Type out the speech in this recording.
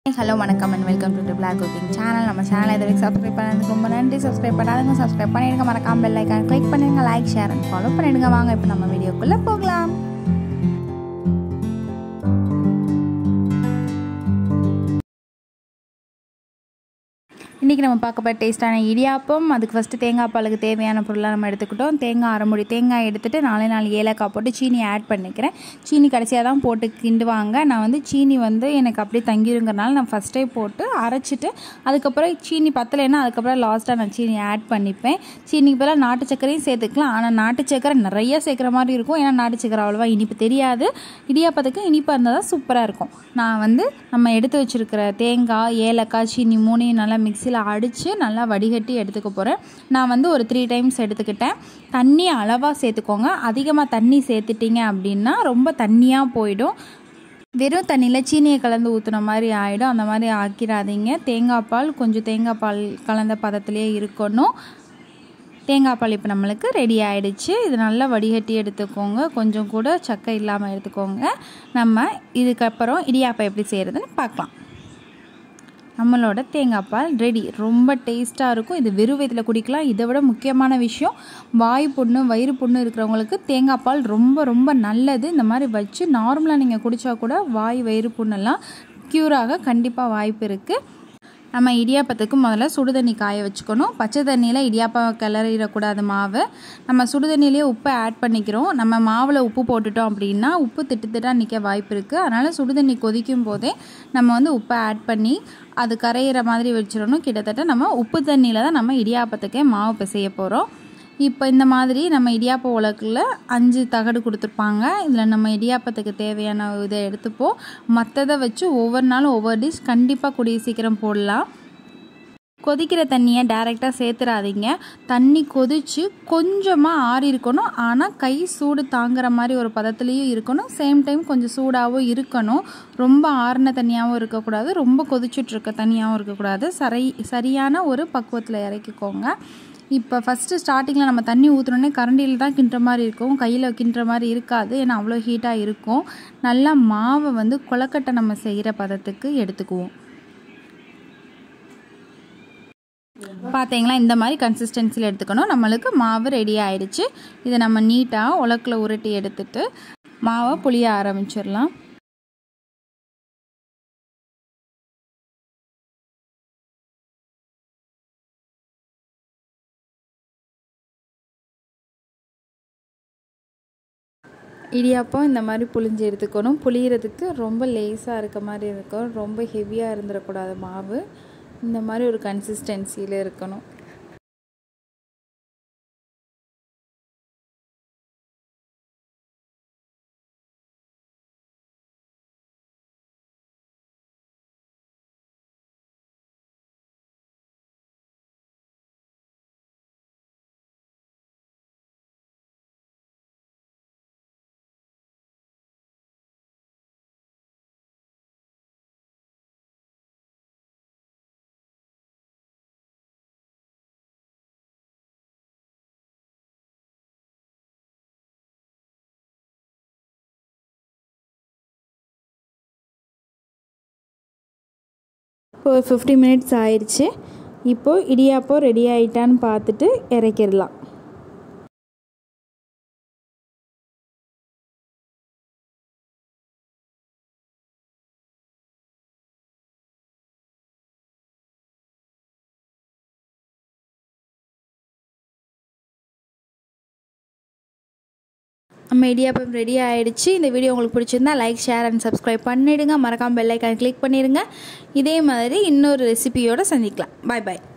hello வணக்கம் and welcome to black cooking channel நம்ம சேனலை இது வரைக்கும் சப்ஸ்கிரைப் பண்ணதுக்கு ரொம்ப நன்றி சப்ஸ்கிரைப் பண்ணாதவங்க சப்ஸ்கிரைப் பண்ணிடுங்க மறக்காம பெல் ஐக்கான் கிளிக் பண்ணிடுங்க லைக் ஷேர் அண்ட் ஃபாலோ பண்ணிடுங்க வாங்க இப்போ நம்ம வீடியோக்குள்ளே போகலாம் இன்றைக்கி நம்ம பார்க்க போகிற டேஸ்ட்டான இடியாப்பம் அதுக்கு ஃபஸ்ட்டு தேங்காய் பாலுக்கு தேவையான பொருளாக நம்ம எடுத்துக்கிட்டோம் தேங்காய் அரைமுடி தேங்காய் எடுத்துகிட்டு நாலே நாலு ஏலக்காய் போட்டு சீனி ஆட் பண்ணிக்கிறேன் சீனி கடைசியாக தான் போட்டு கிண்டுவாங்க நான் வந்து சீனி வந்து எனக்கு அப்படியே தங்கிருங்கிறனால நான் ஃபஸ்ட்டே போட்டு அரைச்சிட்டு அதுக்கப்புறம் சீனி பத்தலைன்னா அதுக்கப்புறம் லாஸ்ட்டாக நான் சீனி ஆட் பண்ணிப்பேன் சீனிக்கு பதிலாக நாட்டு சக்கரையும் சேர்த்துக்கலாம் ஆனால் நாட்டு சக்கரை நிறைய சேர்க்குற மாதிரி இருக்கும் ஏன்னா நாட்டு சக்கரை அவ்வளோவா இனிப்பு தெரியாது இடியாப்பத்துக்கு இனிப்பாக இருந்தால் தான் சூப்பராக இருக்கும் நான் வந்து நம்ம எடுத்து வச்சுருக்கிற தேங்காய் ஏலக்காய் சீனி மூணையும் நல்லா மிக்சியில் அடித்து நல்லா வடிகட்டி எடுத்துக்க போகிறேன் நான் வந்து ஒரு த்ரீ டைம்ஸ் எடுத்துக்கிட்டேன் தண்ணி அளவாக சேர்த்துக்கோங்க அதிகமாக தண்ணி சேர்த்துட்டிங்க அப்படின்னா ரொம்ப தண்ணியாக போயிடும் வெறும் தண்ணியில் சீனியை கலந்து ஊற்றுன மாதிரி ஆகிடும் அந்த மாதிரி ஆக்கிடாதீங்க தேங்காய் பால் கொஞ்சம் தேங்காய் பால் கலந்த பதத்துலேயே இருக்கணும் தேங்காய் பால் இப்போ நம்மளுக்கு ரெடி ஆகிடுச்சு இது நல்லா வடிகட்டி எடுத்துக்கோங்க கொஞ்சம் கூட சக்கை இல்லாமல் எடுத்துக்கோங்க நம்ம இதுக்கப்புறம் இடியாப்பம் எப்படி செய்கிறதுன்னு பார்க்கலாம் நம்மளோட தேங்காய் பால் ரெடி ரொம்ப டேஸ்ட்டாக இருக்கும் இது வெறும் வயிற்றில் குடிக்கலாம் இதை விட முக்கியமான விஷயம் வாய் புண்ணு வயிறு புண்ணு இருக்கிறவங்களுக்கு தேங்காய் பால் ரொம்ப ரொம்ப நல்லது இந்த மாதிரி வச்சு நார்மலாக நீங்கள் குடித்தா கூட வாய் வயிறு புண்ணெல்லாம் க்யூராக கண்டிப்பாக வாய்ப்பு இருக்குது நம்ம இடியாப்பத்துக்கு முதல்ல சுடுதண்ணி காய வச்சுக்கணும் பச்சை தண்ணியில் இடியாப்பம் கிளறிடக்கூடாது மாவு நம்ம சுடுதண்ணிலேயே உப்பை ஆட் பண்ணிக்கிறோம் நம்ம மாவில் உப்பு போட்டுட்டோம் அப்படின்னா உப்பு திட்டு திட்டாக நிற்க வாய்ப்பு இருக்குது அதனால் சுடுதண்ணி கொதிக்கும் போதே நம்ம வந்து உப்பை ஆட் பண்ணி அது கரையிற மாதிரி வச்சிடணும் கிட்டத்தட்ட நம்ம உப்பு தண்ணியில் தான் நம்ம இடியாப்பத்துக்கே மாவு பிசைய போகிறோம் இப்போ இந்த மாதிரி நம்ம இடியாப்ப உலக்கில் அஞ்சு தகடு கொடுத்துருப்பாங்க இதில் நம்ம இடியாப்பத்துக்கு தேவையான இதை எடுத்துப்போம் மற்றதை வச்சு ஒவ்வொரு நாளும் ஒவ்வொரு டிஷ் கண்டிப்பாக கூடிய சீக்கிரம் போடலாம் கொதிக்கிற தண்ணியை டைரெக்டாக சேர்த்துறாதீங்க தண்ணி கொதித்து கொஞ்சமாக ஆறி இருக்கணும் ஆனால் கை சூடு தாங்குற மாதிரி ஒரு பதத்துலேயும் இருக்கணும் சேம் டைம் கொஞ்சம் சூடாகவும் இருக்கணும் ரொம்ப ஆறின தண்ணியாகவும் இருக்கக்கூடாது ரொம்ப கொதிச்சுட்ருக்க தண்ணியாகவும் இருக்கக்கூடாது சரி சரியான ஒரு பக்குவத்தில் இறக்கிக்கோங்க இப்போ ஃபஸ்ட்டு ஸ்டார்டிங்கில் நம்ம தண்ணி ஊற்றுனோடனே கரண்டியில் தான் கிண்டுற மாதிரி இருக்கும் கையில் கிண்டுற மாதிரி இருக்காது ஏன்னா அவ்வளோ ஹீட்டாக இருக்கும் நல்லா மாவை வந்து கொலக்கட்டை நம்ம செய்கிற பதத்துக்கு எடுத்துக்குவோம் பார்த்தீங்களா இந்த மாதிரி கன்சிஸ்டன்சியில் எடுத்துக்கணும் நம்மளுக்கு மாவு ரெடி ஆயிடுச்சு இதை நம்ம நீட்டாக உலக்கில் உருட்டி எடுத்துட்டு மாவை புளிய ஆரம்பிச்சிடலாம் இடியாப்பம் இந்த மாதிரி புளிஞ்சு எடுத்துக்கணும் புளியறதுக்கு ரொம்ப லேஸாக இருக்க மாதிரி இருக்கும் ரொம்ப ஹெவியாக இருந்துடக்கூடாது மாவு இந்த மாதிரி ஒரு கன்சிஸ்டன்சியில் இருக்கணும் இப்போ ஒரு ஃபிஃப்டி மினிட்ஸ் ஆயிடுச்சு இப்போது இடியாப்பம் ரெடி ஆகிட்டான்னு பார்த்துட்டு இறக்கிடலாம் நம்ம இடியாப்பம் ரெடி ஆகிடுச்சு இந்த வீடியோ உங்களுக்கு பிடிச்சிருந்தா லைக் ஷேர் அண்ட் சப்ஸ்கிரைப் பண்ணிவிடுங்க மறக்காமல் பெல் ஐக்கான் கிளிக் பண்ணிடுங்க இதே மாதிரி இன்னொரு ரெசிபியோடு சந்திக்கலாம் பாய் பாய்